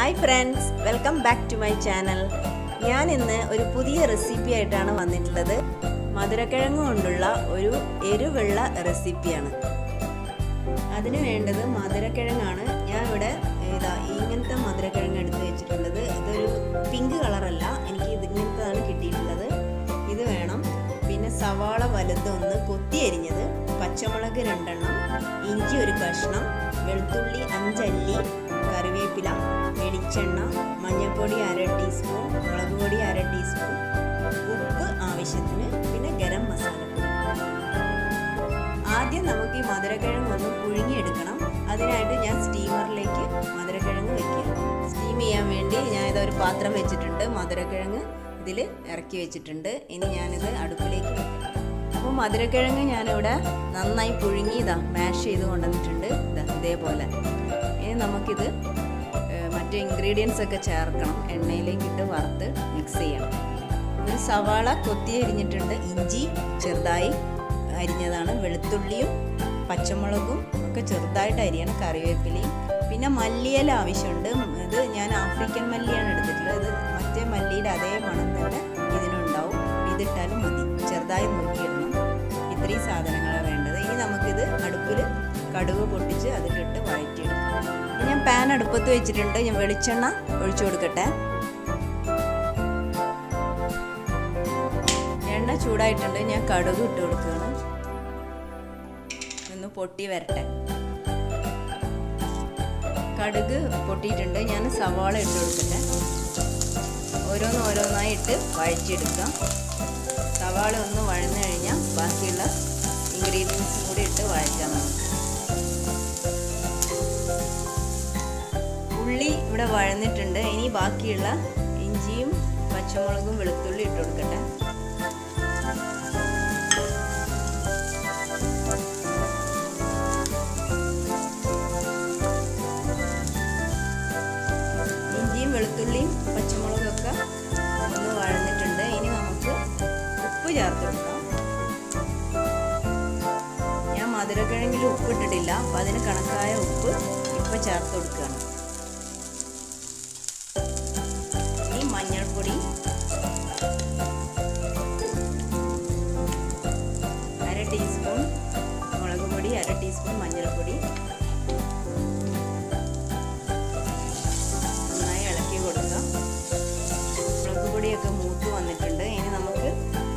hi friends welcome back to my channel ഞാൻ ഇന്ന് ഒരു പുതിയ റെസിപ്പി ആയിട്ടാണ് വന്നിട്ടുള്ളത് മധുരക്കിഴങ്ങ് കൊണ്ടുള്ള ഒരു എരിവുള്ള റെസിപ്പിയാണ് അതിന് വേണ്ടത് മധുരക്കിഴങ്ങാണ് ഞാൻ ഇവിടെ ഇതാ ഇങ്ങനത്തെ മധുരക്കിഴങ്ങ് എടുത്ത് വെച്ചിട്ടുള്ളത് ഇതൊരു പിങ്ക് കളറല്ല എനിക്ക് ഇത് ഇങ്ങനത്തതാണ് കിട്ടിയിട്ടുള്ളത് ഇത് വേണം പിന്നെ സവാള വലുതൊന്ന് കൊത്തി അരിഞ്ഞത് പച്ചമുളക് രണ്ടെണ്ണം ഇഞ്ചി ഒരു കഷ്ണം വെളുത്തുള്ളി അഞ്ചല്ലി കറിവേപ്പില വെളിച്ചെണ്ണ മഞ്ഞൾപ്പൊടി അര ടീസ്പൂൺ മുളക് പൊടി അര ടീസ്പൂൺ ഉപ്പ് ആവശ്യത്തിന് പിന്നെ ഗരം മസാലപ്പൊടി ആദ്യം നമുക്ക് ഈ മധുരക്കിഴങ്ങ് ഒന്ന് പുഴുങ്ങിയെടുക്കണം അതിനായിട്ട് ഞാൻ സ്റ്റീമറിലേക്ക് മധുരക്കിഴങ്ങ് വെക്കുക സ്റ്റീം ചെയ്യാൻ വേണ്ടി ഞാൻ ഇതൊരു പാത്രം വെച്ചിട്ടുണ്ട് മധുരക്കിഴങ്ങ് ഇതിൽ ഇറക്കി വെച്ചിട്ടുണ്ട് ഇനി ഞാനിത് അടുപ്പിലേക്ക് വെക്കാം അപ്പോൾ മധുരക്കിഴങ്ങ് ഞാനിവിടെ നന്നായി പുഴുങ്ങി ഇതാ മാഷ് ചെയ്ത് കൊണ്ടുവന്നിട്ടുണ്ട് ഇതാ ഇതേപോലെ ഇനി നമുക്കിത് മറ്റു ഇൻഗ്രീഡിയൻസ് ഒക്കെ ചേർക്കണം എണ്ണയിലേക്ക് ഇട്ട് വറുത്ത് മിക്സ് ചെയ്യണം ഒരു സവാള കൊത്തി അരിഞ്ഞിട്ടുണ്ട് ഇഞ്ചി ചെറുതായി അരിഞ്ഞതാണ് വെളുത്തുള്ളിയും പച്ചമുളകും ഒക്കെ ചെറുതായിട്ട് അരിയണം കറിവേപ്പിലയും പിന്നെ മല്ലിയില ആവശ്യമുണ്ട് ഇത് ഞാൻ ആഫ്രിക്കൻ മല്ലിയാണ് എടുത്തിട്ടുള്ളത് ഇത് മറ്റേ മല്ലിയുടെ അതേ മണം തന്നെ ഇതിനുണ്ടാവും ഇതിട്ടാലും മതി ചെറുതായി നോക്കിയിടണം ഇത്രയും സാധനങ്ങളാണ് വേണ്ടത് ഇനി നമുക്കിത് അടുപ്പിൽ കടുക് പൊട്ടിച്ച് അതിലിട്ട് വഴറ്റിയെടുക്കാം ഞാൻ പാൻ അടുപ്പത്ത് വെച്ചിട്ടുണ്ട് ഞാൻ വെളിച്ചെണ്ണ ഒഴിച്ചു കൊടുക്കട്ടെ എണ്ണ ചൂടായിട്ടുണ്ട് ഞാൻ കടുക് ഇട്ട് കൊടുക്കുകയാണ് ഒന്ന് പൊട്ടി വരട്ടെ കടുക് പൊട്ടിയിട്ടുണ്ട് ഞാൻ സവാള ഇട്ട് കൊടുക്കട്ടെ ഓരോന്ന് ഓരോന്നായി ഇട്ട് വഴറ്റിയെടുക്കാം സവാള ഒന്ന് വഴന്നു കഴിഞ്ഞാൽ ബാക്കിയുള്ള ഇൻഗ്രീഡിയൻസും കൂടി ഇട്ട് വഴറ്റാം നമുക്ക് ഉള്ളി ഇവിടെ വഴന്നിട്ടുണ്ട് ഇനി ബാക്കിയുള്ള ഇഞ്ചിയും പച്ചമുളകും വെളുത്തുള്ളി ഇട്ട് കൊടുക്കട്ടെ ഇഞ്ചിയും വെളുത്തുള്ളിയും പച്ചമുളകും ഒക്കെ ഒന്ന് വഴന്നിട്ടുണ്ട് ഇനി നമുക്ക് ഉപ്പ് ചേർത്ത് കൊടുക്കാം ഞാൻ മധുരക്കിഴങ്ങിൽ ഉപ്പ് ഇട്ടിട്ടില്ല അപ്പം അതിന് കണക്കായ ഉപ്പ് ഇപ്പം ചേർത്ത് കൊടുക്കുകയാണ് ഇനി മഞ്ഞൾപ്പൊടി അര ടീസ്പൂൺ മുളക് പൊടി അര ടീസ്പൂൺ മഞ്ഞൾപ്പൊടി നന്നായി ഇളക്കി കൊടുക്കാം മുളക് പൊടിയൊക്കെ മൂത്ത് വന്നിട്ടുണ്ട് ഇനി നമുക്ക്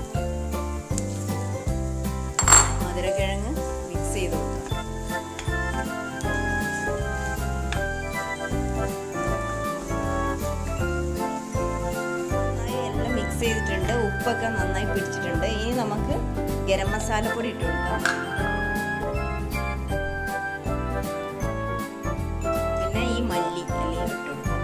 മധുരക്കിഴങ്ങ് മിക്സ് ചെയ്ത് കൊടുക്കാം നന്നായി എല്ലാം മിക്സ് ചെയ്തിട്ടുണ്ട് ഉപ്പൊക്കെ നന്നായി പിടിച്ചിട്ടുണ്ട് ഇനി നമുക്ക് ഗരം മസാലപ്പൊടി ഇട്ട് കൊടുക്കാം പിന്നെ ഈ മല്ലി എല്ലാം ഇട്ട് കൊടുക്കാം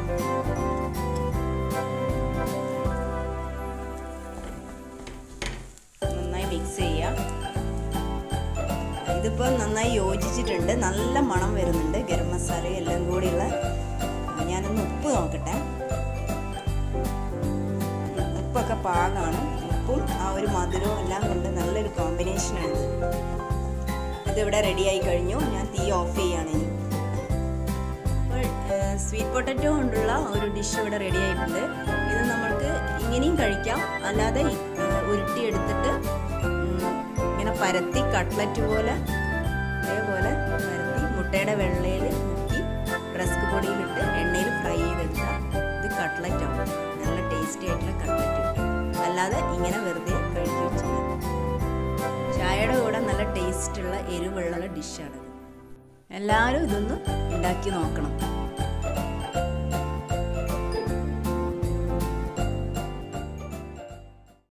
നന്നായി മിക്സ് ചെയ്യാം ഇതിപ്പോൾ നന്നായി യോജിച്ചിട്ടുണ്ട് നല്ല മണം വരുന്നുണ്ട് ഗരം മസാലയും എല്ലാം കൂടിയുള്ള ഞാനൊന്ന് ഉപ്പ് നോക്കട്ടെ ഉപ്പൊക്കെ പാകമാണ് ഉപ്പും ആ ഒരു മധുരവും എല്ലാം കൊണ്ട് നല്ലൊരു കോമ്പിനേഷനാണ് ഇതിവിടെ റെഡിയായി കഴിഞ്ഞു ഞാൻ തീ ഓഫ് ചെയ്യാണ് ഇനി അപ്പോൾ സ്വീറ്റ് പൊട്ടറ്റോ കൊണ്ടുള്ള ഒരു ഡിഷ് ഇവിടെ റെഡി ആയിട്ടുണ്ട് ഇത് നമ്മൾക്ക് ഇങ്ങനെയും കഴിക്കാം അല്ലാതെ ഉരുട്ടിയെടുത്തിട്ട് ഇങ്ങനെ പരത്തി കട്ട്ലറ്റ് പോലെ അതേപോലെ പരത്തി മുട്ടയുടെ വെള്ളയിൽ മുക്കി റസ്ക് പൊടിയിലിട്ട് എണ്ണയിൽ ഫ്രൈ ചെയ്തെടുത്താൽ ഇത് കട്ട്ലറ്റ് ആവും നല്ല ടേസ്റ്റി ആയിട്ടുള്ള കട്ട്ലറ്റ് കിട്ടും അല്ലാതെ ഇങ്ങനെ വെറുതെ കഴിക്കുകയും ചെയ്യാം ചായയുടെ കൂടെ നല്ല ടേസ്റ്റുള്ള എരിവുള്ള ഡിഷാണ് എല്ലാവരും ഇതൊന്ന് ഉണ്ടാക്കി നോക്കണം